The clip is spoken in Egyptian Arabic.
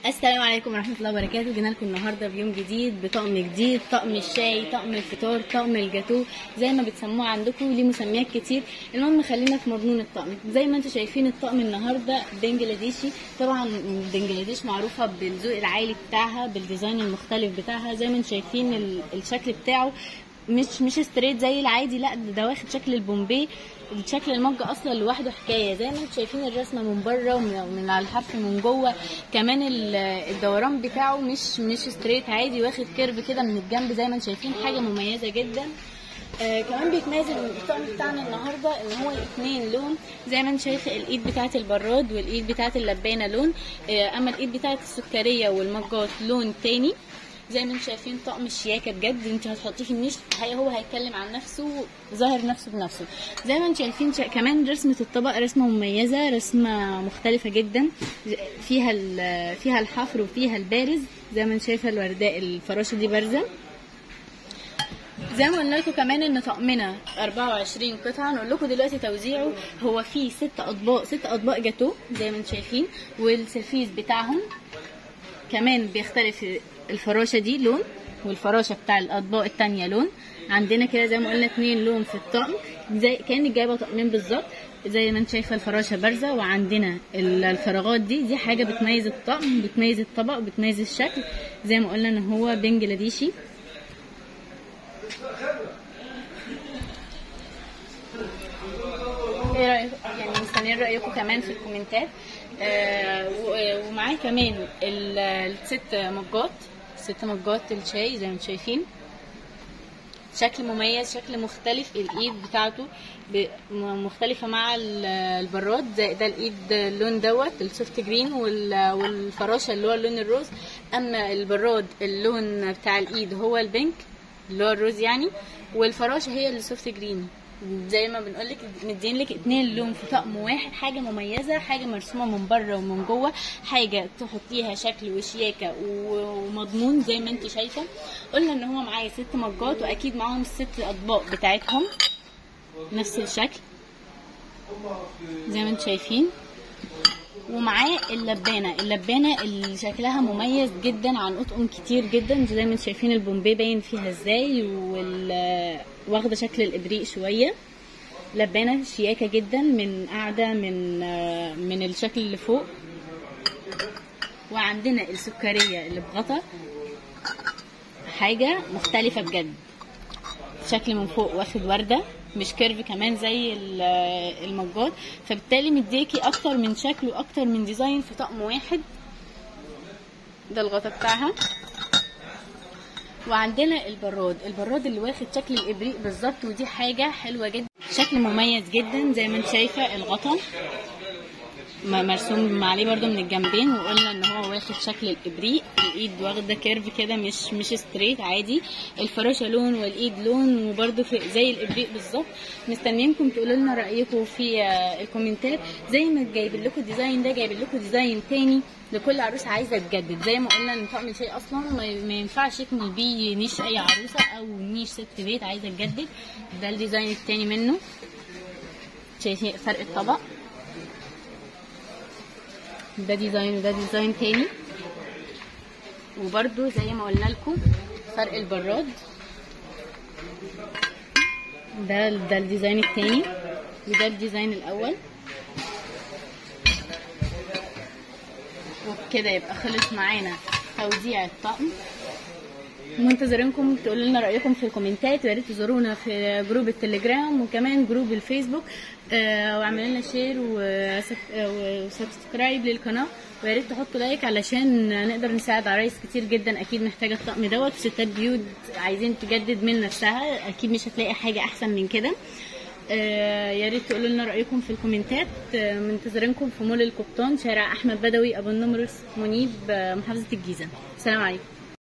السلام عليكم ورحمة الله وبركاته جينا لكم النهاردة بيوم جديد بطقم جديد طقم الشاي طقم الفطار طقم الجاتو زي ما بتسموه عندكم ليه مسميات كتير المهم خلينا في مضمون الطقم زي ما انتم شايفين الطقم النهاردة بنجلاديشي طبعا بنجلاديش معروفة بالذوق العالي بتاعها بالديزاين المختلف بتاعها زي ما انتم شايفين ال- الشكل بتاعه مش مش ستريت زي العادي لا ده, ده واخد شكل البومبي شكل المج اصلا لوحده حكايه زي ما انتم شايفين الرسمه من بره ومن ومن على الحرف من جوه كمان ال- الدوران بتاعه مش مش ستريت عادي واخد كيرف كده من الجنب زي ما انتم شايفين حاجه مميزه جدا آه كمان بيتميز الطقم بتاعنا النهارده ان هو اتنين لون زي ما انت شايف الايد بتاعه البراد والايد بتاعه اللبانه لون آه اما الايد بتاعه السكريه والمجات لون تاني زي ما انتم شايفين طقم الشياكه بجد انت هتحطيه في النيش هي هو هيتكلم عن نفسه ظاهر نفسه بنفسه زي ما انتم شايفين شا... كمان رسمه الطبق رسمه مميزه رسمه مختلفه جدا فيها ال... فيها الحفر وفيها البارز زي ما انت شايفه الورداء الفراشه دي بارزه زي ما قلنا لكم كمان ان طقمنا 24 قطعه نقول لكم دلوقتي توزيعه هو فيه ست اطباق ست اطباق جاتو زي ما انتم شايفين والسرفيس بتاعهم كمان بيختلف الفراشة دي لون والفراشة بتاع الأطباق التانية لون عندنا كده زي ما قلنا اتنين لون في الطقم زي كأنك جايبة طقمين بالظبط زي ما انت شايفة الفراشة بارزة وعندنا ال- الفراغات دي دي حاجة بتميز الطقم بتميز الطبق بتميز الشكل زي ما قلنا ان هو بنجلاديشي ايه رايكم يعني مستنيين رايكم كمان في الكومنتات آه و- ومعاه كمان ال- الست مجات ست مجات الشاي زي ما انتم شايفين شكل مميز شكل مختلف الايد بتاعته ب- م- مختلفة مع ال- البراد زي ده الايد اللون دوت السوفت جرين وال- والفراشة اللي هو اللون الروز اما البراد اللون بتاع الايد هو البينك اللي هو الروز يعني والفراشة هي السوفت جرين زي ما بنقول لك مدين لك اتنين لون في طقم واحد حاجه مميزه حاجه مرسومه من بره ومن جوه حاجه تحطيها شكل وشياكه و- ومضمون زي ما انت شايفه قلنا ان هو معايا ست مجات واكيد معاهم الست اطباق بتاعتهم نفس الشكل زي ما انتم شايفين ومعاه اللبانه اللبانه اللي شكلها مميز جدا عن اطقم كتير جدا زي ما انتم شايفين البومبي باين فيها ازاي وال واخده شكل الابريق شويه لبانه شياكه جدا من قاعده من آه، من الشكل اللي فوق وعندنا السكريه اللي بغطا حاجه مختلفه بجد شكل من فوق واخد ورده مش كيرف كمان زي ال- المجات فبالتالي مديكي اكتر من شكل واكتر من ديزاين في طقم واحد ده الغطا بتاعها وعندنا البراد البراد اللي واخد شكل الابريق بالظبط ودي حاجه حلوه جدا شكل مميز جدا زي ما انت شايفه الغطا م- مرسوم عليه برضو من الجنبين وقلنا ان هو واخد شكل الابريق الايد واخده كيرف كده مش مش ستريت عادي الفراشه لون والايد لون وبرضو في زي الابريق بالظبط مستنيينكم تقولوا لنا رايكم في آه، الكومنتات زي ما جايبين لكم الديزاين ده جايبين لكم ديزاين تاني لكل عروسه عايزه تجدد زي ما قلنا ان طقم الشاي اصلا ما ما ينفعش يكمل بيه نيش اي عروسه او نيش ست بيت عايزه تجدد ده الديزاين التاني منه شايفين فرق الطبق ده ديزاين وده ديزاين تاني وبرده زي ما قلنا لكم فرق البراد ده ده الديزاين التاني وده الديزاين الاول وبكده يبقى خلص معانا توزيع الطقم منتظرينكم تقولوا لنا رايكم في الكومنتات ويا ريت تزورونا في جروب التليجرام وكمان جروب الفيسبوك آه واعملوا لنا شير وسك- آه، وسبسكرايب للقناه ويا ريت تحطوا لايك علشان نقدر نساعد عرايس كتير جدا اكيد محتاجه الطقم دوت ستات بيوت عايزين تجدد من نفسها اكيد مش هتلاقي حاجه احسن من كده آه، يا ريت تقولوا لنا رايكم في الكومنتات آه، منتظرينكم في مول القبطان شارع احمد بدوي ابو النمرس منيب آه، محافظه الجيزه السلام عليكم